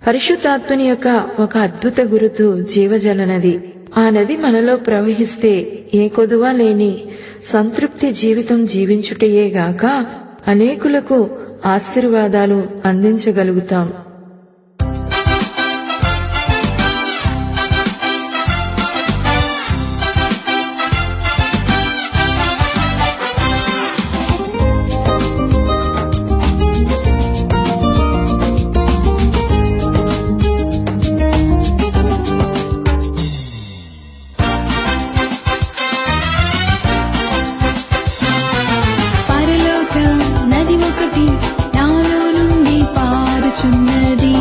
పరిశుద్ధాత్మని యొక్క ఒక అద్భుత గురుతు జీవజల నది ఆ నది మనలో ప్రవహిస్తే ఏ కొదువ లేని సంతృప్తి జీవితం జీవించుటయే గాక అనేకులకు ఆశీర్వాదాలు అందించగలుగుతాం పరలోక నది ఒకటి నాలో నుండి పారుచున్నది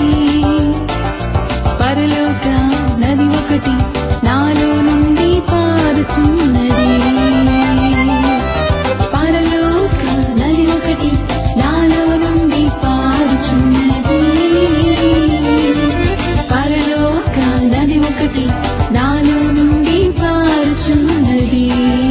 పరలోక నది ఒకటి నాలో నుండి పారుచున్నది పరలోక నది ఒకటి నాలో నుండి పారుచున్నది పరలోక నది ఒకటి నాలో నుండి పారుచున్నది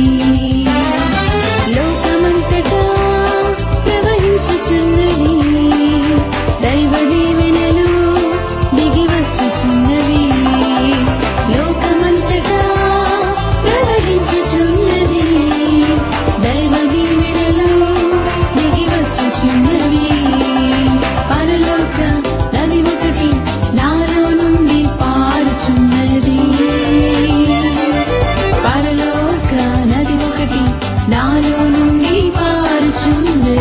లోకమంతటా ప్రవహించుచున్నవి దైవ దీవెనలు దిగి వచ్చుచున్నవి లోకమంతటా ప్రవహించుచున్నవి దైవ దీవెనలు దిగి వచ్చుచున్నవి పరలోక నది ఒకటి నాలో నుండి పారుచున్నది పరలోక నది ఒకటి నాలో నుండి పారుచున్నది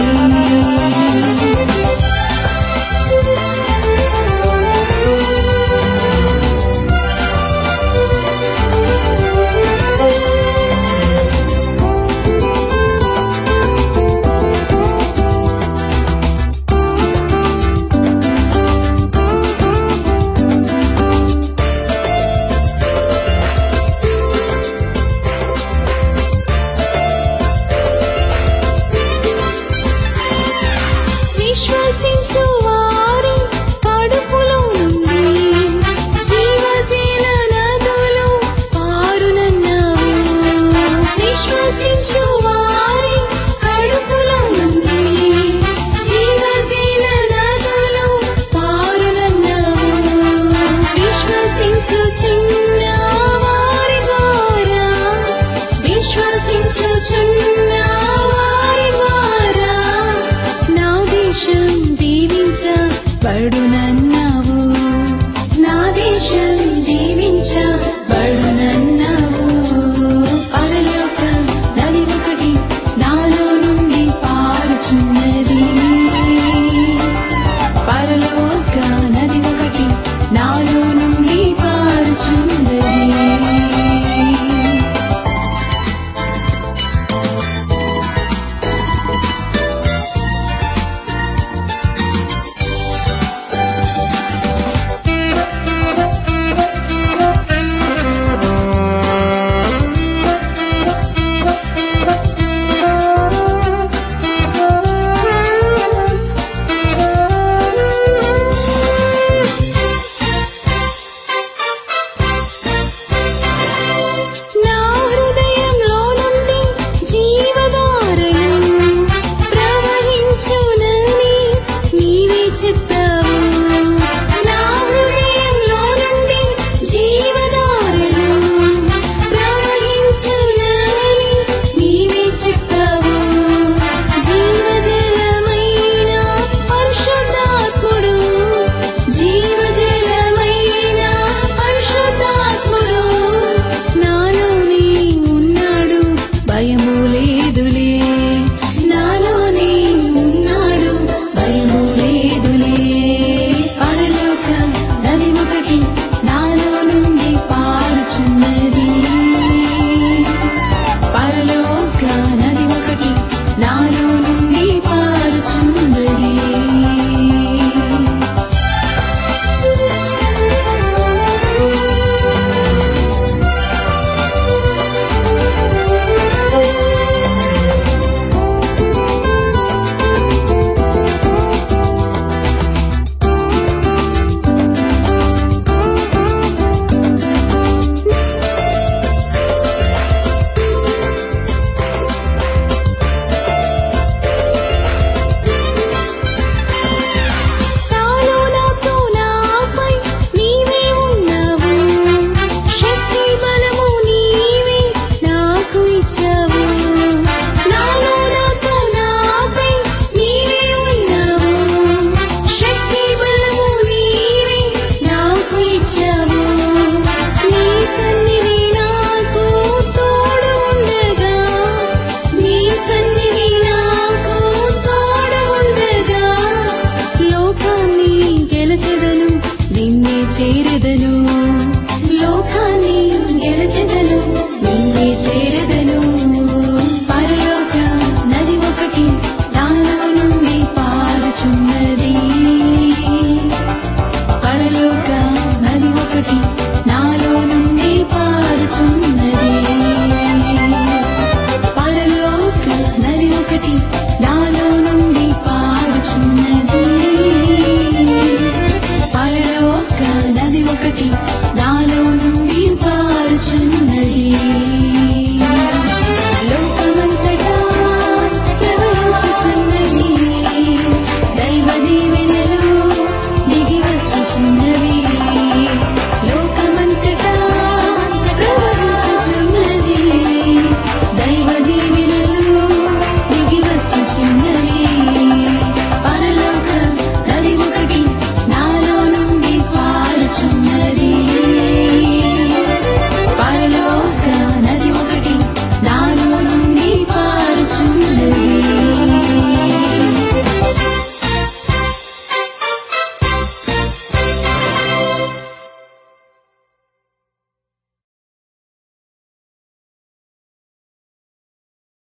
విశ్వసించు వారి కడుపులో నుండి జీవజీల నదులు పారునన్నావు విశ్వసించు వారి కడుపులో నుండి జీవజీల నదులు పారునన్నావు విశ్వసించు చిన్న వారి ద్వారా విశ్వసించుచున్న వారి ద్వారా నా దేశం దీవించబడునన్నావు నా దేశం దీవించబడునన్నావు పరలోక నది ఒకటి నాలో నుండి పారుచున్నది పరలోక